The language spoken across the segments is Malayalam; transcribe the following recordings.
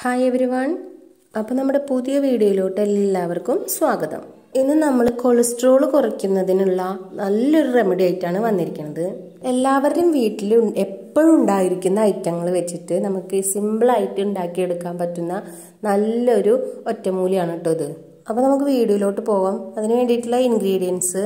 ഹായ് എവരി വൺ അപ്പോൾ നമ്മുടെ പുതിയ വീഡിയോയിലോട്ട് എല്ലാവർക്കും സ്വാഗതം ഇന്ന് നമ്മൾ കൊളസ്ട്രോൾ കുറയ്ക്കുന്നതിനുള്ള നല്ലൊരു റെമഡി ആയിട്ടാണ് വന്നിരിക്കുന്നത് എല്ലാവരുടെയും വീട്ടിൽ എപ്പോഴും ഉണ്ടായിരിക്കുന്ന ഐറ്റങ്ങൾ വെച്ചിട്ട് നമുക്ക് സിമ്പിളായിട്ട് ഉണ്ടാക്കിയെടുക്കാൻ പറ്റുന്ന നല്ലൊരു ഒറ്റമൂലിയാണ് കേട്ടോ ഇത് അപ്പോൾ നമുക്ക് വീഡിയോയിലോട്ട് പോവാം അതിന് വേണ്ടിയിട്ടുള്ള ഇൻഗ്രീഡിയൻസ്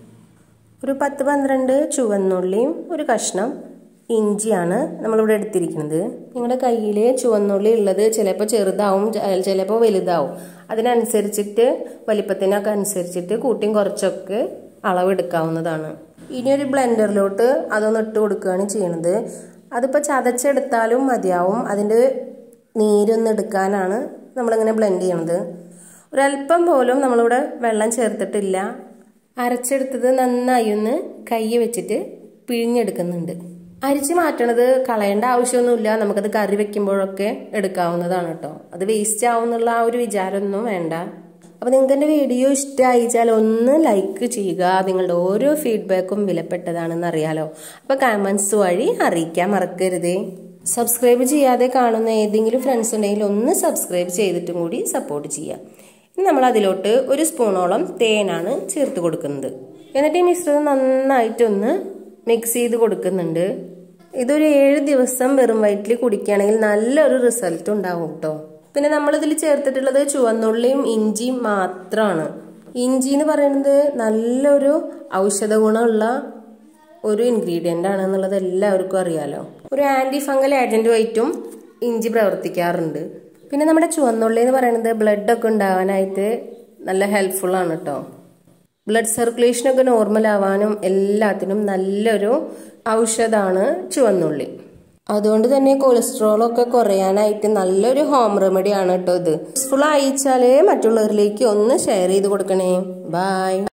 ഒരു പത്ത് പന്ത്രണ്ട് ചുവന്നുള്ളിയും ഒരു കഷ്ണം ഇഞ്ചിയാണ് നമ്മളിവിടെ എടുത്തിരിക്കുന്നത് നിങ്ങളുടെ കയ്യിൽ ചുവന്നുള്ളി ഉള്ളത് ചിലപ്പോൾ ചെറുതാവും ചിലപ്പോൾ വലുതാവും അതിനനുസരിച്ചിട്ട് വലിപ്പത്തിനൊക്കെ അനുസരിച്ചിട്ട് കൂട്ടിയും കുറച്ചൊക്കെ അളവെടുക്കാവുന്നതാണ് ഇനി ഒരു ബ്ലെൻഡറിലോട്ട് അതൊന്ന് ഇട്ട് കൊടുക്കുകയാണ് ചെയ്യണത് അതിപ്പോൾ ചതച്ചെടുത്താലും മതിയാവും അതിൻ്റെ നീരൊന്ന് എടുക്കാനാണ് നമ്മളിങ്ങനെ ബ്ലെൻഡ് ചെയ്യണത് ഒരല്പം പോലും നമ്മളിവിടെ വെള്ളം ചേർത്തിട്ടില്ല അരച്ചെടുത്തത് നന്നായി ഒന്ന് കൈ വെച്ചിട്ട് പിഴിഞ്ഞെടുക്കുന്നുണ്ട് അരിച്ച് മാറ്റണത് കളയേണ്ട ആവശ്യമൊന്നുമില്ല നമുക്കത് കറി വെക്കുമ്പോഴൊക്കെ എടുക്കാവുന്നതാണ് കേട്ടോ അത് വേസ്റ്റ് ആവുന്നുള്ള ആ ഒരു വിചാരമൊന്നും വേണ്ട അപ്പോൾ നിങ്ങൾക്ക് എൻ്റെ വീഡിയോ ഇഷ്ടമായിച്ചാൽ ഒന്ന് ലൈക്ക് ചെയ്യുക നിങ്ങളുടെ ഓരോ ഫീഡ്ബാക്കും വിലപ്പെട്ടതാണെന്ന് അറിയാലോ അപ്പോൾ കമൻസ് വഴി അറിയിക്കാൻ മറക്കരുതേ സബ്സ്ക്രൈബ് ചെയ്യാതെ കാണുന്ന ഏതെങ്കിലും ഫ്രണ്ട്സ് ഉണ്ടെങ്കിൽ ഒന്ന് സബ്സ്ക്രൈബ് ചെയ്തിട്ടും കൂടി സപ്പോർട്ട് ചെയ്യാം ഇനി നമ്മൾ അതിലോട്ട് ഒരു സ്പൂണോളം തേനാണ് ചേർത്ത് കൊടുക്കുന്നത് എന്നിട്ട് ഈ മിശ്രിതം നന്നായിട്ടൊന്ന് മിക്സ് ചെയ്ത് കൊടുക്കുന്നുണ്ട് ഇതൊരു ഏഴ് ദിവസം വെറും വയറ്റിൽ കുടിക്കുകയാണെങ്കിൽ നല്ലൊരു റിസൾട്ട് ഉണ്ടാവും കേട്ടോ പിന്നെ നമ്മളിതിൽ ചേർത്തിട്ടുള്ളത് ചുവന്നുള്ളിയും ഇഞ്ചിയും മാത്രമാണ് ഇഞ്ചി എന്ന് പറയുന്നത് നല്ലൊരു ഔഷധ ഗുണമുള്ള ഒരു ഇൻഗ്രീഡിയൻ്റ് ആണ് എന്നുള്ളത് എല്ലാവർക്കും അറിയാലോ ഒരു ആൻറ്റി ഫംഗൽ ഏജൻറ്റുമായിട്ടും ഇഞ്ചി പ്രവർത്തിക്കാറുണ്ട് പിന്നെ നമ്മുടെ ചുവന്നുള്ളി എന്ന് പറയുന്നത് ബ്ലഡ് ഒക്കെ ഉണ്ടാവാനായിട്ട് നല്ല ഹെൽപ്ഫുൾ ആണ് കേട്ടോ ബ്ലഡ് സർക്കുലേഷനൊക്കെ നോർമൽ ആവാനും എല്ലാത്തിനും നല്ലൊരു ഔഷധമാണ് ചുവന്നുള്ളി അതുകൊണ്ട് തന്നെ കൊളസ്ട്രോൾ ഒക്കെ കുറയാനായിട്ട് നല്ലൊരു ഹോം റെമഡി ആണ് കേട്ടോ ഇത് യൂസ്ഫുൾ അയച്ചാലേ മറ്റുള്ളവരിലേക്ക് ഒന്ന് ഷെയർ ചെയ്ത് കൊടുക്കണേ ബൈ